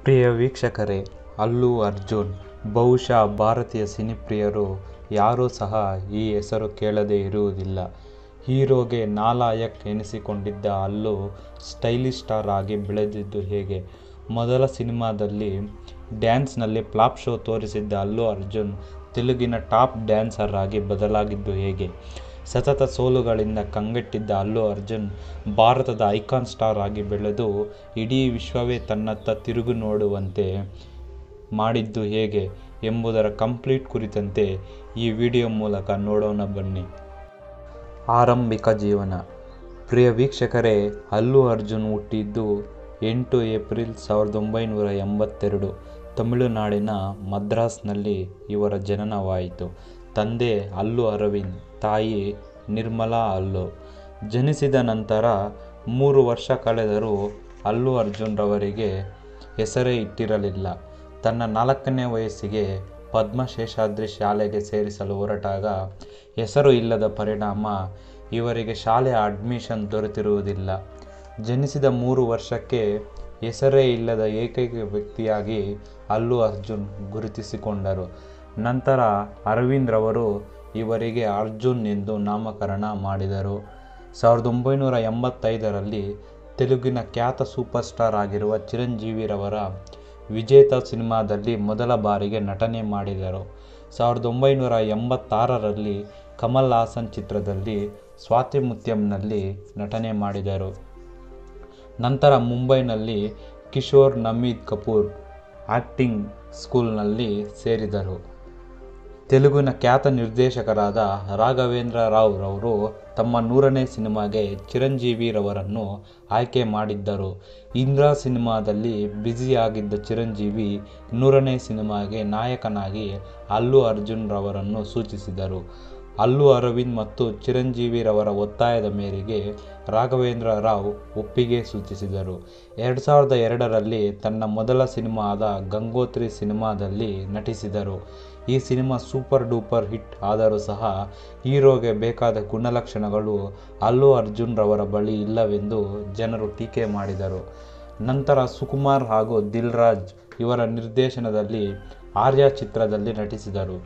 ಪ್ರಿಯ ವೀಕ್ಷಕರೇ ಅಲ್ಲು ಅರ್ಜುನ್ ಬಹುಶಃ ಭಾರತೀಯ ಸಿನಿಪ್ರಿಯರು ಯಾರೂ ಸಹ ಈ ಹೆಸರು ಕೇಳದೇ ಇರುವುದಿಲ್ಲ ಹೀರೋಗೆ ನಾಲಾಯಕ್ ಎನಿಸಿಕೊಂಡಿದ್ದ ಅಲ್ಲು ಸ್ಟೈಲಿಶ್ ಸ್ಟಾರ್ ಆಗಿ ಬೆಳೆದಿದ್ದು ಹೇಗೆ ಮೊದಲ ಸಿನಿಮಾದಲ್ಲಿ ಡ್ಯಾನ್ಸ್ನಲ್ಲಿ ಫ್ಲಾಪ್ ಶೋ ತೋರಿಸಿದ್ದ ಅಲ್ಲು ಅರ್ಜುನ್ ತೆಲುಗಿನ ಟಾಪ್ ಡ್ಯಾನ್ಸರ್ ಆಗಿ ಬದಲಾಗಿದ್ದು ಹೇಗೆ ಸತತ ಸೋಲುಗಳಿಂದ ಕಂಗೆಟ್ಟಿದ್ದ ಅಲ್ಲು ಅರ್ಜುನ್ ಭಾರತದ ಐಕಾನ್ ಸ್ಟಾರ್ ಆಗಿ ಬೆಳೆದು ಇಡೀ ವಿಶ್ವವೇ ತನ್ನತ್ತ ತಿರುಗಿ ನೋಡುವಂತೆ ಮಾಡಿದ್ದು ಹೇಗೆ ಎಂಬುದರ ಕಂಪ್ಲೀಟ್ ಕುರಿತಂತೆ ಈ ವಿಡಿಯೋ ಮೂಲಕ ನೋಡೋಣ ಬನ್ನಿ ಆರಂಭಿಕ ಜೀವನ ಪ್ರಿಯ ವೀಕ್ಷಕರೇ ಅಲ್ಲು ಅರ್ಜುನ್ ಹುಟ್ಟಿದ್ದು ಎಂಟು ಏಪ್ರಿಲ್ ಸಾವಿರದ ಒಂಬೈನೂರ ಎಂಬತ್ತೆರಡು ತಮಿಳುನಾಡಿನ ಮದ್ರಾಸ್ನಲ್ಲಿ ಇವರ ಜನನವಾಯಿತು ತಂದೆ ಅಲ್ಲು ಅರವಿಂದ್ ತಾಯಿ ನಿರ್ಮಲಾ ಅಲ್ಲು ಜನಿಸಿದ ನಂತರ ಮೂರು ವರ್ಷ ಕಳೆದರೂ ಅಲ್ಲು ಅರ್ಜುನ್ ರವರಿಗೆ ಹೆಸರೇ ಇಟ್ಟಿರಲಿಲ್ಲ ತನ್ನ ನಾಲ್ಕನೇ ವಯಸ್ಸಿಗೆ ಪದ್ಮಶೇಷಾದ್ರಿ ಶಾಲೆಗೆ ಸೇರಿಸಲು ಹೊರಟಾಗ ಹೆಸರು ಇಲ್ಲದ ಪರಿಣಾಮ ಇವರಿಗೆ ಶಾಲೆಯ ಅಡ್ಮಿಷನ್ ದೊರೆತಿರುವುದಿಲ್ಲ ಜನಿಸಿದ ಮೂರು ವರ್ಷಕ್ಕೆ ಹೆಸರೇ ಇಲ್ಲದ ಏಕೈಕ ವ್ಯಕ್ತಿಯಾಗಿ ಅಲ್ಲು ಅರ್ಜುನ್ ಗುರುತಿಸಿಕೊಂಡರು ನಂತರ ಅರವಿಂದ್ ರವರು ಇವರಿಗೆ ಅರ್ಜುನ್ ಎಂದು ನಾಮಕರಣ ಮಾಡಿದರು ಸಾವಿರದ ಒಂಬೈನೂರ ಎಂಬತ್ತೈದರಲ್ಲಿ ತೆಲುಗಿನ ಖ್ಯಾತ ಸೂಪರ್ ಸ್ಟಾರ್ ಆಗಿರುವ ಚಿರಂಜೀವಿರವರ ವಿಜೇತ ಸಿನಿಮಾದಲ್ಲಿ ಮೊದಲ ಬಾರಿಗೆ ನಟನೆ ಮಾಡಿದರು ಸಾವಿರದ ಒಂಬೈನೂರ ಎಂಬತ್ತಾರರಲ್ಲಿ ಕಮಲ್ ಹಾಸನ್ ಚಿತ್ರದಲ್ಲಿ ಸ್ವಾತಿ ಮುತ್ಯಂನಲ್ಲಿ ನಟನೆ ಮಾಡಿದರು ನಂತರ ಮುಂಬೈನಲ್ಲಿ ಕಿಶೋರ್ ನಮೀದ್ ಕಪೂರ್ ಆ್ಯಕ್ಟಿಂಗ್ ಸ್ಕೂಲ್ನಲ್ಲಿ ಸೇರಿದರು ತೆಲುಗಿನ ಖ್ಯಾತ ನಿರ್ದೇಶಕರಾದ ರಾಘವೇಂದ್ರ ರಾವ್ ರವರು ತಮ್ಮ ನೂರನೇ ಸಿನಿಮಾಗೆ ಚಿರಂಜೀವಿರವರನ್ನು ಆಯ್ಕೆ ಮಾಡಿದ್ದರು ಇಂದ್ರ ಸಿನಿಮಾದಲ್ಲಿ ಬ್ಯುಸಿಯಾಗಿದ್ದ ಚಿರಂಜೀವಿ ನೂರನೇ ಸಿನಿಮಾಗೆ ನಾಯಕನಾಗಿ ಅಲ್ಲು ಅರ್ಜುನ್ ರವರನ್ನು ಸೂಚಿಸಿದರು ಅಲ್ಲು ಅರವಿಂದ್ ಮತ್ತು ಚಿರಂಜೀವಿರವರ ಒತ್ತಾಯದ ಮೇರೆಗೆ ರಾಘವೇಂದ್ರ ರಾವ್ ಒಪ್ಪಿಗೆ ಸೂಚಿಸಿದರು ಎರಡು ಸಾವಿರದ ಎರಡರಲ್ಲಿ ತನ್ನ ಮೊದಲ ಸಿನಿಮಾದ ಗಂಗೋತ್ರಿ ಸಿನಿಮಾದಲ್ಲಿ ನಟಿಸಿದರು ಈ ಸಿನಿಮಾ ಸೂಪರ್ ಡೂಪರ್ ಹಿಟ್ ಆದರೂ ಸಹ ಹೀರೋಗೆ ಬೇಕಾದ ಗುಣಲಕ್ಷಣಗಳು ಅಲ್ಲು ಅರ್ಜುನ್ ರವರ ಬಳಿ ಇಲ್ಲವೆಂದು ಜನರು ಟೀಕೆ ಮಾಡಿದರು ನಂತರ ಸುಕುಮಾರ್ ಹಾಗೂ ದಿಲ್ ರಾಜ್ ಇವರ ನಿರ್ದೇಶನದಲ್ಲಿ ಆರ್ಯ ಚಿತ್ರದಲ್ಲಿ ನಟಿಸಿದರು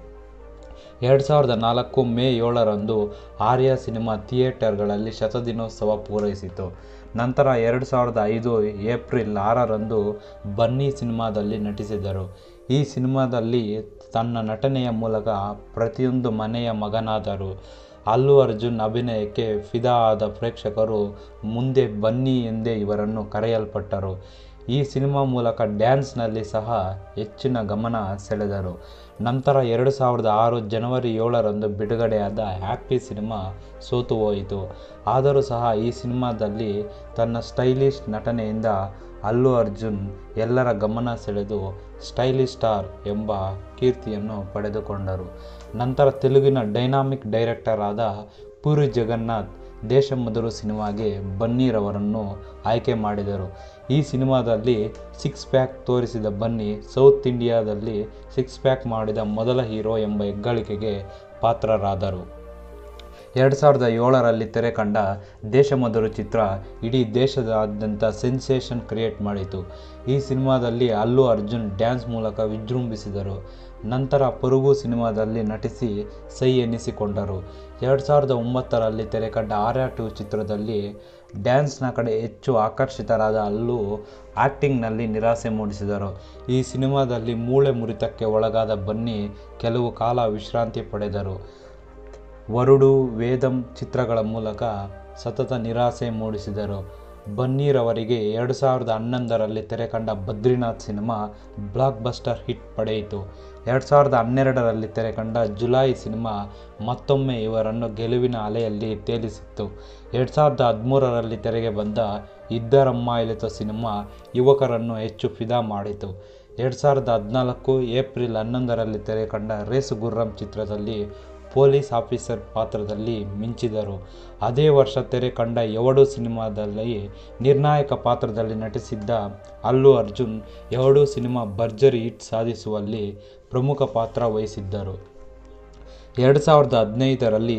ಎರಡು ಸಾವಿರದ ನಾಲ್ಕು ಮೇ ಏಳರಂದು ಆರ್ಯ ಸಿನಿಮಾ ಥಿಯೇಟರ್ಗಳಲ್ಲಿ ಶತದಿನೋತ್ಸವ ಪೂರೈಸಿತು ನಂತರ ಎರಡು ಸಾವಿರದ ಐದು ಏಪ್ರಿಲ್ ಆರರಂದು ಬನ್ನಿ ಸಿನಿಮಾದಲ್ಲಿ ನಟಿಸಿದರು ಈ ಸಿನಿಮಾದಲ್ಲಿ ತನ್ನ ನಟನೆಯ ಮೂಲಕ ಪ್ರತಿಯೊಂದು ಮನೆಯ ಮಗನಾದರು ಅಲ್ಲು ಅರ್ಜುನ್ ಅಭಿನಯಕ್ಕೆ ಫಿದಾ ಆದ ಪ್ರೇಕ್ಷಕರು ಮುಂದೆ ಬನ್ನಿ ಎಂದೇ ಇವರನ್ನು ಕರೆಯಲ್ಪಟ್ಟರು ಈ ಸಿನಿಮಾ ಮೂಲಕ ಡ್ಯಾನ್ಸ್ನಲ್ಲಿ ಸಹ ಹೆಚ್ಚಿನ ಗಮನ ಸೆಳೆದರು ನಂತರ ಎರಡು ಸಾವಿರದ ಆರು ಜನವರಿ ಏಳರಂದು ಬಿಡುಗಡೆಯಾದ ಹ್ಯಾಪಿ ಸಿನಿಮಾ ಸೋತು ಹೋಯಿತು ಆದರೂ ಸಹ ಈ ಸಿನಿಮಾದಲ್ಲಿ ತನ್ನ ಸ್ಟೈಲಿಶ್ ನಟನೆಯಿಂದ ಅಲ್ಲು ಅರ್ಜುನ್ ಎಲ್ಲರ ಗಮನ ಸೆಳೆದು ಸ್ಟೈಲಿಶ್ ಸ್ಟಾರ್ ಎಂಬ ಕೀರ್ತಿಯನ್ನು ಪಡೆದುಕೊಂಡರು ನಂತರ ತೆಲುಗಿನ ಡೈನಾಮಿಕ್ ಡೈರೆಕ್ಟರ್ ಆದ ಪೂರಿ ಜಗನ್ನಾಥ್ ದೇಶಮಧುರು ಸಿನಿಮಾಗೆ ಬನ್ನೀರವರನ್ನು ಆಯ್ಕೆ ಮಾಡಿದರು ಈ ಸಿನಿಮಾದಲ್ಲಿ ಸಿಕ್ಸ್ ಪ್ಯಾಕ್ ತೋರಿಸಿದ ಬನ್ನಿ ಸೌತ್ ಇಂಡಿಯಾದಲ್ಲಿ ಸಿಕ್ಸ್ ಪ್ಯಾಕ್ ಮಾಡಿದ ಮೊದಲ ಹೀರೋ ಎಂಬ ಹೆಗ್ಗಳಿಕೆಗೆ ಪಾತ್ರರಾದರು ಎರಡು ಸಾವಿರದ ಏಳರಲ್ಲಿ ತೆರೆ ಕಂಡ ದೇಶಮಧುರು ಚಿತ್ರ ಇಡೀ ದೇಶದಾದ್ಯಂತ ಸೆನ್ಸೇಷನ್ ಕ್ರಿಯೇಟ್ ಮಾಡಿತು ಈ ಸಿನಿಮಾದಲ್ಲಿ ಅಲ್ಲು ಅರ್ಜುನ್ ಡ್ಯಾನ್ಸ್ ಮೂಲಕ ವಿಜೃಂಭಿಸಿದರು ನಂತರ ಪರುಗು ಸಿನಿಮಾದಲ್ಲಿ ನಟಿಸಿ ಸೈ ಎನ್ನಿಸಿಕೊಂಡರು ಎರಡು ಸಾವಿರದ ಒಂಬತ್ತರಲ್ಲಿ ತೆರೆ ಕಂಡ ಆರ್ಯ ಟು ಚಿತ್ರದಲ್ಲಿ ಡ್ಯಾನ್ಸ್ನ ಕಡೆ ಹೆಚ್ಚು ಆಕರ್ಷಿತರಾದ ಅಲ್ಲು ಆ್ಯಕ್ಟಿಂಗ್ನಲ್ಲಿ ನಿರಾಸೆ ಮೂಡಿಸಿದರು ಈ ಸಿನಿಮಾದಲ್ಲಿ ಮೂಳೆ ಮುರಿತಕ್ಕೆ ಒಳಗಾದ ಬನ್ನಿ ಕೆಲವು ಕಾಲ ವಿಶ್ರಾಂತಿ ಪಡೆದರು ವರುಡು ವೇದಂ ಚಿತ್ರಗಳ ಮೂಲಕ ಸತತ ನಿರಾಸೆ ಮೂಡಿಸಿದರು ಬನ್ನೀರವರಿಗೆ ಎರಡು ಸಾವಿರದ ಹನ್ನೊಂದರಲ್ಲಿ ತೆರೆಕಂಡ Badrinath cinema blockbuster hit ಪಡೆಯಿತು ಎರಡು ಸಾವಿರದ ಹನ್ನೆರಡರಲ್ಲಿ ತೆರೆಕಂಡ ಜುಲಾಯಿ ಸಿನಿಮಾ ಮತ್ತೊಮ್ಮೆ ಇವರನ್ನು ಗೆಲುವಿನ ಅಲೆಯಲ್ಲಿ ತೇಲಿಸಿತ್ತು ಎರಡು ಸಾವಿರದ ಹದಿಮೂರರಲ್ಲಿ ತೆರೆಗೆ ಬಂದ ಇದ್ದರಮ್ಮಾಯಿಲಿತ ಸಿನಿಮಾ ಯುವಕರನ್ನು ಹೆಚ್ಚು ಫಿದಾ ಮಾಡಿತು ಎರಡು ಸಾವಿರದ ಹದಿನಾಲ್ಕು ಏಪ್ರಿಲ್ ಹನ್ನೊಂದರಲ್ಲಿ ತೆರೆಕಂಡ ರೇಸು ಗುರ್ರಂ ಚಿತ್ರದಲ್ಲಿ ಪೊಲೀಸ್ ಆಫೀಸರ್ ಪಾತ್ರದಲ್ಲಿ ಮಿಂಚಿದರು ಅದೇ ವರ್ಷ ತೆರೆ ಕಂಡ ಎವಡು ಸಿನಿಮಾದಲ್ಲಿ ನಿರ್ಣಾಯಕ ಪಾತ್ರದಲ್ಲಿ ನಟಿಸಿದ್ದ ಅಲ್ಲು ಅರ್ಜುನ್ ಎವಡು ಸಿನಿಮಾ ಭರ್ಜರಿ ಹಿಟ್ ಸಾಧಿಸುವಲ್ಲಿ ಪ್ರಮುಖ ಪಾತ್ರ ವಹಿಸಿದ್ದರು ಎರಡು ಸಾವಿರದ ಹದಿನೈದರಲ್ಲಿ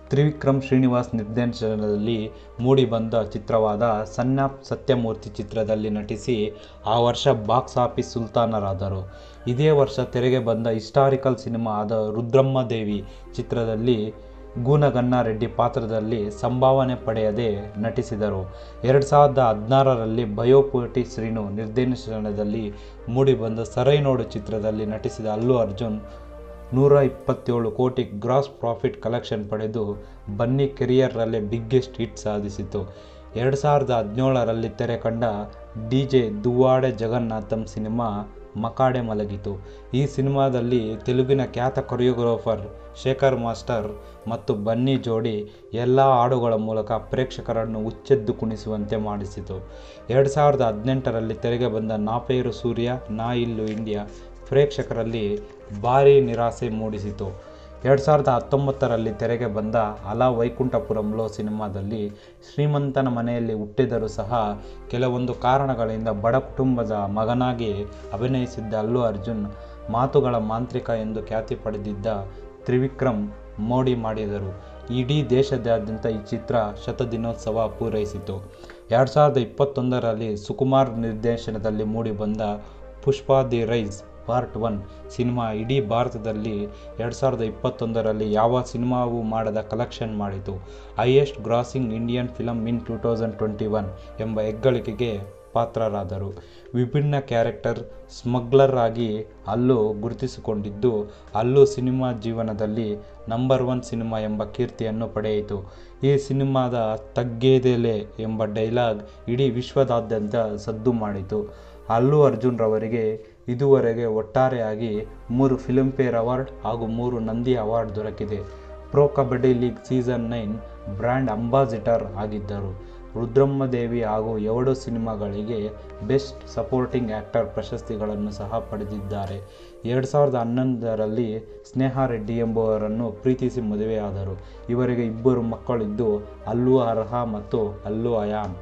ತ್ರಿವಿಕ್ರಮ್ ಶ್ರೀನಿವಾಸ್ ನಿರ್ದೇಶನದಲ್ಲಿ ಮೂಡಿಬಂದ ಚಿತ್ರವಾದ ಸನ್ ಆಫ್ ಸತ್ಯಮೂರ್ತಿ ಚಿತ್ರದಲ್ಲಿ ನಟಿಸಿ ಆ ವರ್ಷ ಬಾಕ್ಸ್ ಆಫೀಸ್ ಸುಲ್ತಾನರಾದರು ಇದೇ ವರ್ಷ ತೆರೆಗೆ ಬಂದ ಹಿಸ್ಟಾರಿಕಲ್ ಸಿನಿಮಾ ಆದ ರುದ್ರಮ್ಮದೇವಿ ಚಿತ್ರದಲ್ಲಿ ಗೂನಗನ್ನಾರೆಡ್ಡಿ ಪಾತ್ರದಲ್ಲಿ ಸಂಭಾವನೆ ಪಡೆಯದೆ ನಟಿಸಿದರು ಎರಡು ಸಾವಿರದ ಹದಿನಾರರಲ್ಲಿ ಬಯೋಪಟಿ ಶ್ರೀನು ನಿರ್ದೇಶನದಲ್ಲಿ ಮೂಡಿಬಂದ ಸರೈನೋಡು ಚಿತ್ರದಲ್ಲಿ ನಟಿಸಿದ ಅಲ್ಲು ಅರ್ಜುನ್ ನೂರ ಇಪ್ಪತ್ತೇಳು ಕೋಟಿ ಗ್ರಾಸ್ ಪ್ರಾಫಿಟ್ ಕಲೆಕ್ಷನ್ ಪಡೆದು ಬನ್ನಿ ಕೆರಿಯರ್ನಲ್ಲೇ ಬಿಗ್ಗೆಸ್ಟ್ ಹಿಟ್ ಸಾಧಿಸಿತು ಎರಡು ಸಾವಿರದ ಹದಿನೇಳರಲ್ಲಿ ತೆರೆ ಕಂಡ D J Duvvada Jagannadham cinema ಮಕಾಡೆ ಮಲಗಿತು ಈ ಸಿನಿಮಾದಲ್ಲಿ ತೆಲುಗಿನ ಖ್ಯಾತ ಕೊರಿಯೋಗ್ರಾಫರ್ ಶೇಖರ್ ಮಾಸ್ಟರ್ ಮತ್ತು ಬನ್ನಿ ಜೋಡಿ ಎಲ್ಲ ಹಾಡುಗಳ ಮೂಲಕ ಪ್ರೇಕ್ಷಕರನ್ನು ಹುಚ್ಚೆದ್ದು ಕುಣಿಸುವಂತೆ ಮಾಡಿಸಿತು ಎರಡು ಸಾವಿರದ ಹದಿನೆಂಟರಲ್ಲಿ ತೆರೆಗೆ ಬಂದ ನಾ ಪೇರು ಸೂರ್ಯ ನಾ ಇಲ್ಲು ಇಂಡಿಯಾ ಪ್ರೇಕ್ಷಕರಲ್ಲಿ ಭಾರೀ ನಿರಾಸೆ ಮೂಡಿಸಿತು ಎರಡು ಸಾವಿರದ ಹತ್ತೊಂಬತ್ತರಲ್ಲಿ ತೆರೆಗೆ ಬಂದ ಅಲಾ ವೈಕುಂಠಪುರಂಲೋ ಸಿನಿಮಾದಲ್ಲಿ ಶ್ರೀಮಂತನ ಮನೆಯಲ್ಲಿ ಹುಟ್ಟಿದರೂ ಸಹ ಕೆಲವೊಂದು ಕಾರಣಗಳಿಂದ ಬಡ ಕುಟುಂಬದ ಮಗನಾಗಿ ಅಭಿನಯಿಸಿದ್ದ ಅಲ್ಲು ಅರ್ಜುನ್ ಮಾತುಗಳ ಮಾಂತ್ರಿಕ ಎಂದು ಖ್ಯಾತಿ ಪಡೆದಿದ್ದ ತ್ರಿವಿಕ್ರಮ್ ಮೋಡಿ ಮಾಡಿದರು ಇಡೀ ದೇಶದಾದ್ಯಂತ ಈ ಚಿತ್ರ ಶತದಿನೋತ್ಸವ ಪೂರೈಸಿತು ಎರಡು ಸಾವಿರದ ಇಪ್ಪತ್ತೊಂದರಲ್ಲಿ ಸುಕುಮಾರ್ ನಿರ್ದೇಶನದಲ್ಲಿ ಮೂಡಿಬಂದ Pushpa the rise part one cinema ಇಡೀ ಭಾರತದಲ್ಲಿ ಎರಡು ಸಾವಿರದ ಇಪ್ಪತ್ತೊಂದರಲ್ಲಿ ಯಾವ ಸಿನಿಮಾವೂ ಮಾಡದ ಕಲೆಕ್ಷನ್ ಮಾಡಿತು highest grossing Indian film in two thousand twenty one ಎಂಬ ಹೆಗ್ಗಳಿಕೆಗೆ ಪಾತ್ರರಾದರು ವಿಭಿನ್ನ ಕ್ಯಾರೆಕ್ಟರ್ ಸ್ಮಗ್ಲರ್ ಆಗಿ ಅಲ್ಲು ಗುರುತಿಸಿಕೊಂಡಿದ್ದು ಅಲ್ಲು ಸಿನಿಮಾ ಜೀವನದಲ್ಲಿ ನಂಬರ್ ಒನ್ ಸಿನಿಮಾ ಎಂಬ ಕೀರ್ತಿಯನ್ನು ಪಡೆಯಿತು ಈ ಸಿನಿಮಾದ ತಗ್ಗೇದೆಲೆ ಎಂಬ ಡೈಲಾಗ್ ಇಡೀ ವಿಶ್ವದಾದ್ಯಂತ ಸದ್ದು ಮಾಡಿತು ಅಲ್ಲು ಅರ್ಜುನ್ ರವರಿಗೆ ಇದುವರೆಗೆ ಒಟ್ಟಾರೆಯಾಗಿ ಮೂರು ಫಿಲ್ಮ್ಫೇರ್ ಅವಾರ್ಡ್ ಹಾಗೂ ಮೂರು ನಂದಿ ಅವಾರ್ಡ್ ದೊರಕಿದೆ pro kabaddi league season nine brand ambassador ಆಗಿದ್ದರು ರುದ್ರಮ್ಮದೇವಿ ಹಾಗೂ ಎರಡು ಸಿನಿಮಾಗಳಿಗೆ ಬೆಸ್ಟ್ ಸಪೋರ್ಟಿಂಗ್ ಆ್ಯಕ್ಟರ್ ಪ್ರಶಸ್ತಿಗಳನ್ನು ಸಹ ಪಡೆದಿದ್ದಾರೆ ಎರಡು ಸಾವಿರದ ಹನ್ನೊಂದರಲ್ಲಿ ಸ್ನೇಹಾ ರೆಡ್ಡಿ ಎಂಬುವರನ್ನು ಪ್ರೀತಿಸಿ ಮದುವೆಯಾದರು ಇವರಿಗೆ ಇಬ್ಬರು ಮಕ್ಕಳಿದ್ದು ಅಲ್ಲು ಅರ್ಹ ಮತ್ತು Allu Ayaan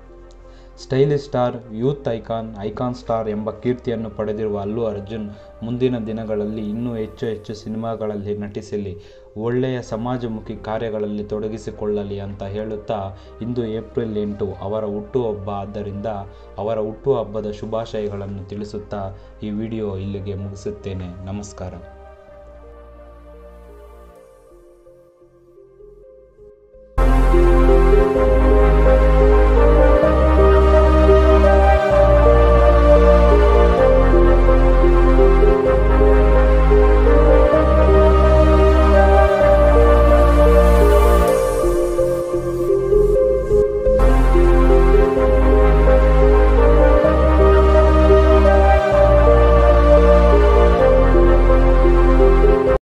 stylish star youth icon icon star ಎಂಬ ಕೀರ್ತಿಯನ್ನು ಪಡೆದಿರುವ ಅಲ್ಲು ಅರ್ಜುನ್ ಮುಂದಿನ ದಿನಗಳಲ್ಲಿ ಇನ್ನೂ ಹೆಚ್ಚು ಹೆಚ್ಚು ಸಿನಿಮಾಗಳಲ್ಲಿ ನಟಿಸಲಿ ಒಳ್ಳೆಯ ಸಮಾಜಮುಖಿ ಕಾರ್ಯಗಳಲ್ಲಿ ತೊಡಗಿಸಿಕೊಳ್ಳಲಿ ಅಂತ ಹೇಳುತ್ತಾ ಇಂದು ಏಪ್ರಿಲ್ ಎಂಟು ಅವರ ಹುಟ್ಟುಹಬ್ಬ ಆದ್ದರಿಂದ ಅವರ ಹುಟ್ಟುಹಬ್ಬದ ಶುಭಾಶಯಗಳನ್ನು ತಿಳಿಸುತ್ತಾ ಈ ವಿಡಿಯೋ ಇಲ್ಲಿಗೆ ಮುಗಿಸುತ್ತೇನೆ ನಮಸ್ಕಾರ